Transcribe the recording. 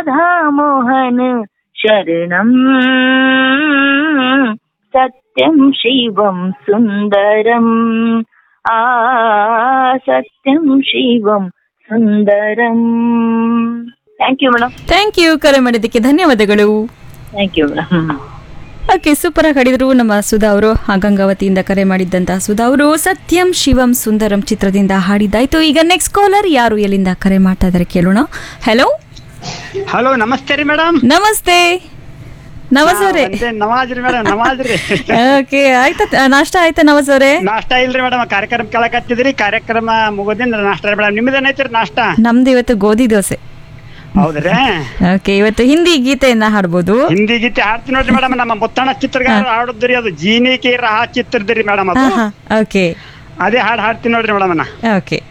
ರಾಧಾ ಮೋಹನ ಶರಣಂ ಸತ್ಯಂ ಶಿವಂ ಸುಂದರಂ ಆ ಸತ್ಯಂ ಶಿವಂ ಸುಂದರಂ thank you madam thank you ಕರೆ ಮಾಡಿದ್ದಕ್ಕೆ ಧನ್ಯವಾದಗಳು thank you madam okay super ಆಗಿ ಹಾಡಿದ್ರು ನಮ್ಮ ಸುಧಾ ಅವರು ಗಂಗಾವತಿಯಿಂದ ಕರೆ ಮಾಡಿದ್ದಂತಹ ಸುಧಾ ಅವರು ಸತ್ಯಂ ಶಿವಂ ಸುಂದರಂ ಚಿತ್ರದಿಂದ ಹಾಡಿದ್ದಾಯ್ತು ಈಗ ನೆಕ್ಸ್ಟ್ ಕಾಲರ್ ಯಾರು ಎಲ್ಲಿಂದ ಕರೆ ಮಾಡ್ತಾ ಇದಾರೆ ಕೇಳೋಣ ಹಲೋ ಹಲೋ ನಮಸ್ತೆ ರೀ ಮೇಡಮ್ ನಮಸ್ತೆ ನಮಸ್ತೆ ನವಾಜ್ ರೀ ಮೇಡಮ್ ನವಾಜ್ ರೀ ಓಕೆ ಆಯ್ತಾ ತ- ನಾಷ್ಟ ಆಯ್ತಾ ನವಾಜ್ ಅವರೇ ನಾಷ್ಟಾ ಇಲ್ರಿ ಮೇಡಮ್ ಕಾರ್ಯಕ್ರಮ ಕೇಳಕತ್ತಿದ್ರಿ ಕಾರ್ಯಕ್ರಮ ಮುಗೋದಿಂದ ನಾಷ್ಟ ರೀ ಮೇಡಮ್ ನಿಮ್ದೇನೈತ್ರಿ ನಾಷ್ಟ ನಮ್ದು ಇವತ್ತು ಗೋಧಿ ದೋಸೆ ಹೌದ್ರಿ ಓಕೆ ಇವತ್ತು ಹಿಂದಿ ಗೀತೆಯನ್ನ ಹಾಡ್ಬೋದು ಹಿಂದಿ ಗೀತೆ ಹಾಡ್ತೀನಿ ನೋಡ್ರಿ ಮೇಡಮ್ ನಮ್ಮ ಮುತ್ತಣ್ಣ ಚಿತ್ರಗಾರ ಹಾಡುದ್ರಿ ಅದು ಜೀನಿಕೆ ರಹ ಚಿತ್ರದ್ರಿ ಮೇಡಮ್ ಅದು ಓಕೆ ಅದೇ ಹಾಡು ಹಾಡ್ತೀನಿ ನೋಡ್ರಿ ಮೇಡಮ್ ನಾ ಓಕೆ